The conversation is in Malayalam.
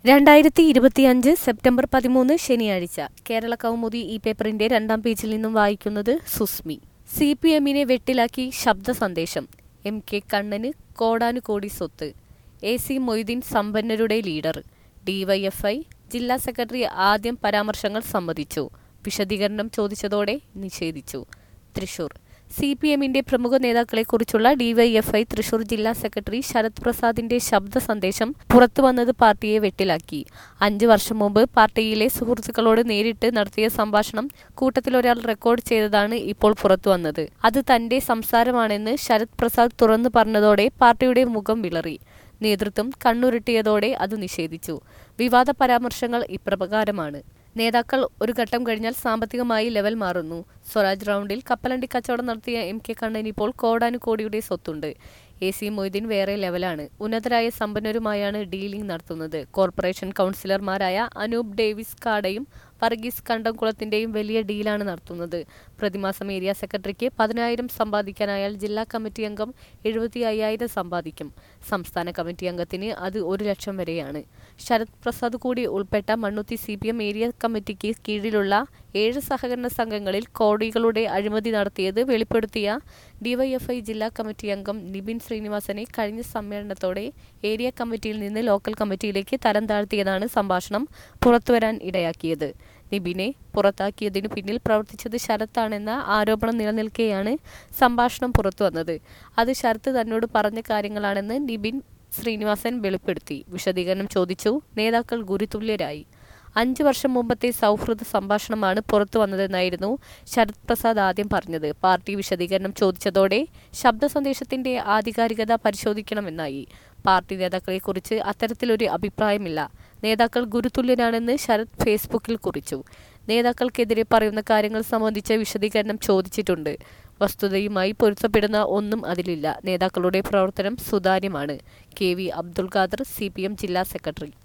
രണ്ടായിരത്തി ഇരുപത്തിയഞ്ച് സെപ്റ്റംബർ പതിമൂന്ന് ശനിയാഴ്ച കേരള കൗമുദി ഈ പേപ്പറിന്റെ രണ്ടാം പേജിൽ നിന്നും വായിക്കുന്നത് സുസ്മി സി പി എമ്മിനെ വെട്ടിലാക്കി ശബ്ദ സന്ദേശം എം കെ കണ്ണന് കോടാനുകോടി സ്വത്ത് എ സി മൊയ്തീൻ സമ്പന്നരുടെ ലീഡർ ഡിവൈഎഫ്ഐ ജില്ലാ സെക്രട്ടറി ആദ്യം പരാമർശങ്ങൾ സമ്മതിച്ചു വിശദീകരണം ചോദിച്ചതോടെ നിഷേധിച്ചു തൃശൂർ സി പി എമ്മിന്റെ പ്രമുഖ നേതാക്കളെക്കുറിച്ചുള്ള ഡിവൈഎഫ്ഐ തൃശൂർ ജില്ലാ സെക്രട്ടറി ശരത് പ്രസാദിന്റെ ശബ്ദ സന്ദേശം പുറത്തുവന്നത് പാർട്ടിയെ വെട്ടിലാക്കി അഞ്ചു വർഷം മുമ്പ് പാർട്ടിയിലെ സുഹൃത്തുക്കളോട് നേരിട്ട് നടത്തിയ സംഭാഷണം കൂട്ടത്തിലൊരാൾ റെക്കോർഡ് ചെയ്തതാണ് ഇപ്പോൾ പുറത്തുവന്നത് അത് തന്റെ സംസാരമാണെന്ന് ശരത് പ്രസാദ് തുറന്നു പറഞ്ഞതോടെ പാർട്ടിയുടെ മുഖം വിളറി നേതൃത്വം കണ്ണുരുട്ടിയതോടെ അത് നിഷേധിച്ചു വിവാദ പരാമർശങ്ങൾ ഇപ്രകാരമാണ് നേതാക്കൾ ഒരു ഘട്ടം കഴിഞ്ഞാൽ സാമ്പത്തികമായി ലെവൽ മാറുന്നു സ്വരാജ് റൗണ്ടിൽ കപ്പലണ്ടി കച്ചവടം നടത്തിയ എം കെ കണ്ണൻ ഇപ്പോൾ കോടാനുകോടിയുടെ സ്വത്തുണ്ട് എ സി മൊയ്തീൻ വേറെ ലെവലാണ് ഉന്നതരായ സമ്പന്നരുമായാണ് ഡീലിംഗ് നടത്തുന്നത് കോർപ്പറേഷൻ കൗൺസിലർമാരായ അനൂപ് ഡേവിസ് കാടയും വർഗീസ് കണ്ടംകുളത്തിന്റെയും വലിയ ഡീലാണ് നടത്തുന്നത് പ്രതിമാസം ഏരിയ സെക്രട്ടറിക്ക് പതിനായിരം സമ്പാദിക്കാനായാൽ ജില്ലാ കമ്മിറ്റി അംഗം എഴുപത്തി അയ്യായിരം സമ്പാദിക്കും സംസ്ഥാന കമ്മിറ്റി അംഗത്തിന് അത് ഒരു ലക്ഷം വരെയാണ് ശരത് പ്രസാദ് കൂടി ഉൾപ്പെട്ട Mannuthy C P M area കമ്മിറ്റിക്ക് കീഴിലുള്ള ഏഴ് സഹകരണ സംഘങ്ങളിൽ കോടികളുടെ അഴിമതി നടത്തിയത് വെളിപ്പെടുത്തിയ ഡിവൈഎഫ്ഐ ജില്ലാ കമ്മിറ്റി അംഗം നിബിൻ ശ്രീനിവാസനെ കഴിഞ്ഞ സമ്മേളനത്തോടെ ഏരിയ കമ്മിറ്റിയിൽ നിന്ന് ലോക്കൽ കമ്മിറ്റിയിലേക്ക് തരം താഴ്ത്തിയതാണ് സംഭാഷണം പുറത്തുവരാൻ ഇടയാക്കിയത് നിബിനെ പുറത്താക്കിയതിനു പിന്നിൽ പ്രവർത്തിച്ചത് ശരത്താണെന്ന ആരോപണം നിലനിൽക്കെയാണ് സംഭാഷണം പുറത്തുവന്നത് അത് ശരത്ത് തന്നോട് പറഞ്ഞ കാര്യങ്ങളാണെന്ന് നിബിൻ ശ്രീനിവാസൻ വെളിപ്പെടുത്തി വിശദീകരണം ചോദിച്ചു നേതാക്കൾ ഗുരുതുല്യരായി അഞ്ചു വർഷം മുമ്പത്തെ സൗഹൃദ സംഭാഷണമാണ് പുറത്തു വന്നതെന്നായിരുന്നു ശരത് പ്രസാദ് ആദ്യം പറഞ്ഞത് പാർട്ടി വിശദീകരണം ചോദിച്ചതോടെ ശബ്ദ സന്ദേശത്തിന്റെ ആധികാരികത പരിശോധിക്കണമെന്നായി പാർട്ടി നേതാക്കളെക്കുറിച്ച് അത്തരത്തിലൊരു അഭിപ്രായമില്ല നേതാക്കൾ ഗുരുതുല്യരാണെന്ന് ശരത് ഫേസ്ബുക്കിൽ കുറിച്ചു നേതാക്കൾക്കെതിരെ പറയുന്ന കാര്യങ്ങൾ സംബന്ധിച്ച വിശദീകരണം ചോദിച്ചിട്ടുണ്ട് വസ്തുതയുമായി പൊരുത്തപ്പെടുന്ന ഒന്നും അതിലില്ല നേതാക്കളുടെ പ്രവർത്തനം സുതാര്യമാണ് K V Abdul Khader C ജില്ലാ സെക്രട്ടറി